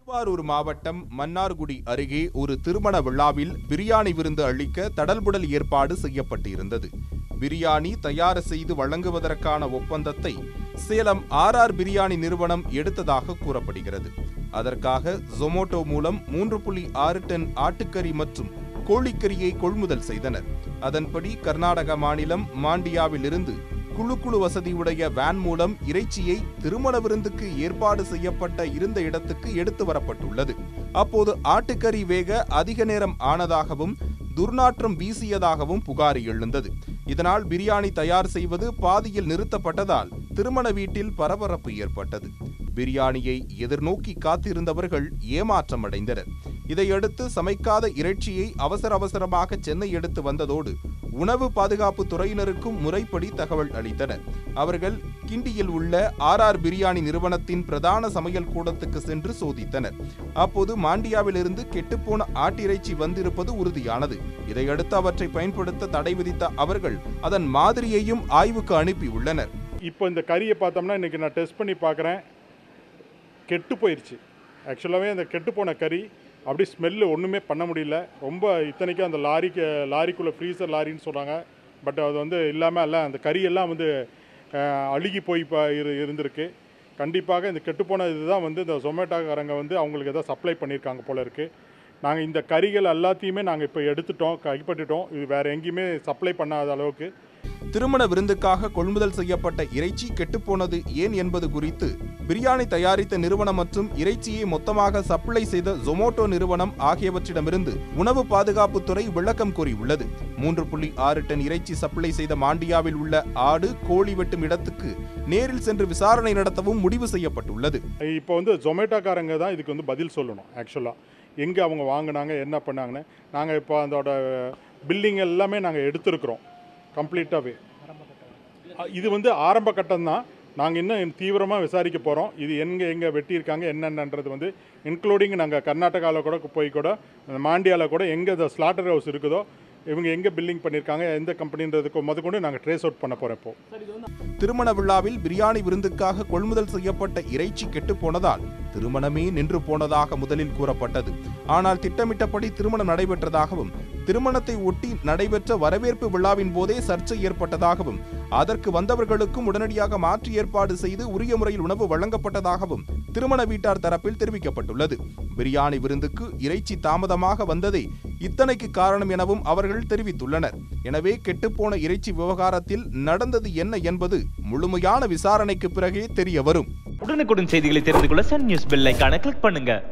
திருவாரூர் மாவட்டம் மன்னார்குடி அருகே ஒரு திருமண விழாவில் பிரியாணி விருந்து அளிக்க தடல்புடல் ஏற்பாடு செய்யப்பட்டிருந்தது பிரியாணி தயார் செய்து வழங்குவதற்கான ஒப்பந்தத்தை சேலம் ஆர் ஆர் பிரியாணி நிறுவனம் எடுத்ததாக கூறப்படுகிறது அதற்காக ஜொமோட்டோ மூலம் மூன்று புள்ளி ஆறு டன் ஆட்டுக்கறி மற்றும் கோழிக்கறியை கொள்முதல் செய்தனர் அதன்படி கர்நாடக மாநிலம் மாண்டியாவில் இருந்து குழு குழு வசதியுடைய வேன் மூலம் இறைச்சியை திருமண விருந்துக்கு ஏற்பாடு செய்யப்பட்ட இருந்த இடத்துக்கு எடுத்து வரப்பட்டுள்ளது அப்போது ஆட்டுக்கறி வேக அதிக நேரம் ஆனதாகவும் துர்நாற்றம் வீசியதாகவும் புகார் எழுந்தது இதனால் பிரியாணி தயார் செய்வது பாதியில் நிறுத்தப்பட்டதால் திருமண வீட்டில் பரபரப்பு ஏற்பட்டது பிரியாணியை எதிர்நோக்கி காத்திருந்தவர்கள் ஏமாற்றம் அடைந்தனர் இதையடுத்து சமைக்காத இறைச்சியை அவசர அவசரமாக சென்னை எடுத்து வந்ததோடு உணவு பாதுகாப்பு துறையினருக்கும் முறைப்படி தகவல் அளித்தனர் அவர்கள் கிண்டியில் உள்ள ஆர் ஆர் பிரியாணி நிறுவனத்தின் பிரதான சமையல் கூடத்துக்கு சென்று சோதித்தனர் அப்போது மாண்டியாவிலிருந்து கெட்டுப்போன ஆட்டிறைச்சி வந்திருப்பது உறுதியானது இதையடுத்து அவற்றை பயன்படுத்த தடை விதித்த அவர்கள் அதன் மாதிரியையும் ஆய்வுக்கு அனுப்பியுள்ளனர் இப்போ இந்த கறியை பார்த்தோம்னா இன்றைக்கி நான் டெஸ்ட் பண்ணி பார்க்குறேன் கெட்டு போயிடுச்சு ஆக்சுவலாகவே அந்த கெட்டு போன கறி அப்படி ஸ்மெல்லு ஒன்றுமே பண்ண முடியல ரொம்ப இத்தனைக்கும் அந்த லாரிக்கு லாரிக்குள்ளே ஃப்ரீசர் லாரின்னு சொல்கிறாங்க பட் அது வந்து இல்லாமல் அல்ல அந்த கறியெல்லாம் வந்து அஹ், அழுகி போய் இப்போ இரு இருந்திருக்கு கண்டிப்பாக இந்த கெட்டுப்போன இதுதான் வந்து இந்த ஜொமேட்டோக்காரங்க வந்து அவங்களுக்கு எதாவது சப்ளை பண்ணியிருக்காங்க போல இருக்குது நாங்கள் இந்த கறிகள் எல்லாத்தையுமே நாங்கள் இப்போ எடுத்துட்டோம் கைப்பற்றிட்டோம் இது வேறு எங்கேயுமே சப்ளை பண்ணாத அளவுக்கு திருமண விருந்துக்காக கொள்முதல் செய்யப்பட்ட இறைச்சி கெட்டுப்போனது ஏன் என்பது குறித்து பிரியாணி தயாரித்த நிறுவனம் மற்றும் இறைச்சியை மொத்தமாக சப்ளை செய்த ஜொமோட்டோ நிறுவனம் ஆகியவற்றிடமிருந்து உணவு பாதுகாப்புத்துறை விளக்கம் கூறியுள்ளது மூன்று புள்ளி ஆறு டன் இறைச்சி சப்ளை செய்த மாண்டியாவில் உள்ள ஆடு கோழி வெட்டும் இடத்துக்கு நேரில் சென்று விசாரணை நடத்தவும் முடிவு செய்யப்பட்டுள்ளது இப்போ வந்து ஜொமேட்டோக்காரங்க தான் இதுக்கு வந்து பதில் சொல்லணும் ஆக்சுவலாக எங்கே அவங்க வாங்கினாங்க என்ன பண்ணாங்கன்னு நாங்கள் இப்போ அதோட பில்லிங் எல்லாமே நாங்கள் எடுத்திருக்கிறோம் கம்ப்ளீட்டாகவே இது வந்து ஆரம்ப கட்டம் தான் நாங்கள் இன்னும் தீவிரமாக விசாரிக்க போகிறோம் இது எங்கே எங்கே வெட்டியிருக்காங்க என்னென்னன்றது வந்து இன்க்ளூடிங் நாங்கள் கர்நாடகாவில் கூட போய் கூட மாண்டியாவில் கூட எங்கே இந்த ஸ்லாட்டர் ஹவுஸ் இருக்குதோ இவங்க எங்கே பில்லிங் பண்ணியிருக்காங்க எந்த கம்பெனின்றதுக்கு முதற்கொண்டு நாங்கள் ட்ரேஸ் அவுட் பண்ண போகிறோம் இப்போ திருமண விழாவில் பிரியாணி விருந்துக்காக கொள்முதல் செய்யப்பட்ட இறைச்சி கெட்டுப் போனதால் திருமணமே நின்று போனதாக முதலில் கூறப்பட்டது ஆனால் திட்டமிட்டபடி திருமணம் நடைபெற்றதாகவும் திருமணத்தை ஒட்டி நடைபெற்ற வரவேற்பு விழாவின் போதே சர்ச்சை ஏற்பட்டதாகவும் அதற்கு வந்தவர்களுக்கும் உடனடியாக மாற்று ஏற்பாடு செய்து உரிய முறையில் உணவு வழங்கப்பட்டதாகவும் திருமண வீட்டார் தரப்பில் தெரிவிக்கப்பட்டுள்ளது பிரியாணி விருந்துக்கு இறைச்சி தாமதமாக வந்ததே இத்தனைக்கு காரணம் எனவும் அவர்கள் தெரிவித்துள்ளனர் எனவே கெட்டுப்போன இறைச்சி விவகாரத்தில் நடந்தது என்ன என்பது முழுமையான விசாரணைக்கு பிறகே தெரிய வரும் உடனுக்குடன் செய்திகளை தெரிந்து கொள்ள சன் நியூஸ் பெல் ஐகானை கிளிக் பண்ணுங்க